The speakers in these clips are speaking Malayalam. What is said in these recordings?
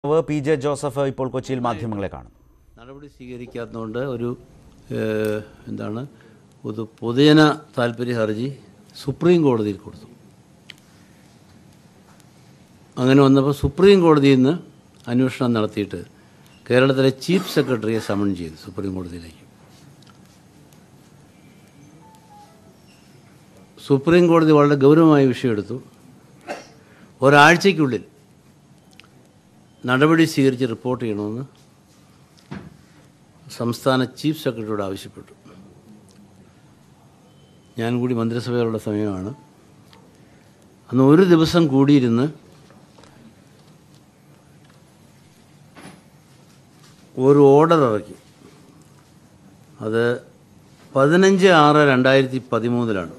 പി ജെ ജോസഫ് ഇപ്പോൾ കൊച്ചിയിൽ മാധ്യമങ്ങളെ കാണും നടപടി സ്വീകരിക്കാത്തതുകൊണ്ട് ഒരു ഏഹ്, എന്താണ് ഒരു പൊതുജന താല്പര്യ ഹർജി സുപ്രീം കോടതിയിൽ കൊടുത്തു അങ്ങനെ വന്നപ്പോൾ സുപ്രീം കോടതിയിൽ നിന്ന് അന്വേഷണം നടത്തിയിട്ട് കേരളത്തിലെ ചീഫ് സെക്രട്ടറിയെ സമൺ ചെയ്തു സുപ്രീം കോടതിയിലേക്ക് സുപ്രീം കോടതി വളരെ ഗൗരവമായ വിഷയമെടുത്തു ഒരാഴ്ചയ്ക്കുള്ളിൽ നടപടി സ്വീകരിച്ച് റിപ്പോർട്ട് ചെയ്യണമെന്ന് സംസ്ഥാന ചീഫ് സെക്രട്ടറിയോട് ആവശ്യപ്പെട്ടു ഞാൻ കൂടി മന്ത്രിസഭയിലുള്ള സമയമാണ് അന്ന് ഒരു ദിവസം കൂടിയിരുന്ന് ഒരു ഓർഡർ ഇറക്കി അത് പതിനഞ്ച് ആറ് രണ്ടായിരത്തി പതിമൂന്നിലാണ്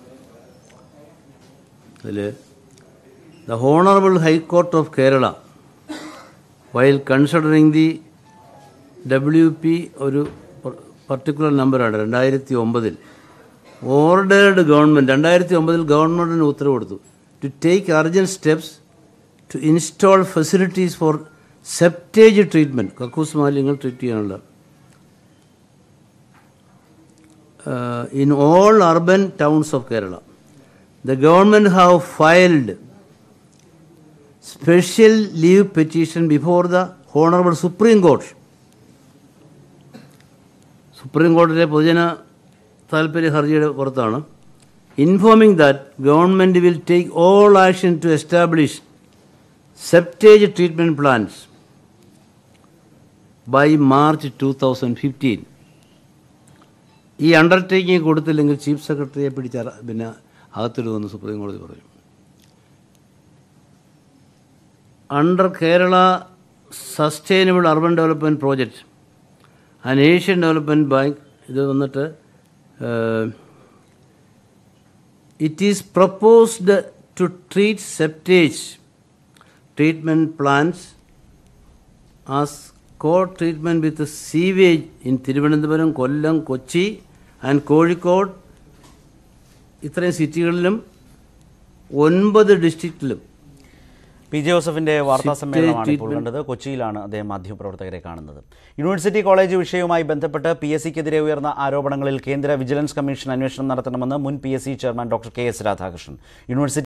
അതിൽ the honourable high court of Kerala while considering the W P ഒരു പർട്ടിക്കുലർ നമ്പറാണ് രണ്ടായിരത്തി ഒമ്പതിൽ ഓർഡേർഡ് ഗവൺമെൻറ് രണ്ടായിരത്തി ഒമ്പതിൽ ഗവൺമെൻറ്റിന് ഉത്തരവ് കൊടുത്തു to take urgent steps to install facilities for septage treatment കക്കൂസ് മാലിന്യങ്ങൾ ട്രീറ്റ് ചെയ്യാനുള്ള in all urban towns of Kerala the government have filed special leave petition before the honourable supreme court supreme കോടതിയിലെ പൊതുജന താല്പര്യ ഹർജിയുടെ പുറത്താണ് informing that government will take all action to establish septage treatment plans by March two thousand fifteen ഈ അണ്ടർടേക്കിംഗ് കൊടുത്തില്ലെങ്കിൽ ചീഫ് സെക്രട്ടറിയെ പിടിച്ച പിന്നെ അകത്തിടുമെന്ന് സുപ്രീം കോടതി പറയും under Kerala sustainable urban development project and Asian development bank ഇത് വന്നിട്ട് it is proposed to treat septage treatment plans as co treatment with sewage in Thiruvananthapuram Kollam Kochi and Kozhikode ഇത്രയും സിറ്റികളിലും ഒൻപത് ഡിസ്ട്രിക്റ്റിലും പി ജെ ജോസഫിന്റെ വാർത്താ Sit സമ്മേളനമാണ് ഇപ്പോൾ treatment. കണ്ടത് കൊച്ചിയിലാണ് അദ്ദേഹം മാധ്യമപ്രവർത്തകരെ കാണുന്നത് യൂണിവേഴ്സിറ്റി കോളേജ് വിഷയവുമായി ബന്ധപ്പെട്ട് പി എസ് സിക്കെതിരെ ഉയർന്ന ആരോപണങ്ങളിൽ കേന്ദ്ര വിജിലൻസ് കമ്മീഷൻ അന്വേഷണം നടത്തണമെന്ന് മുൻ P S C chairman doctor K S Radhakrishnan university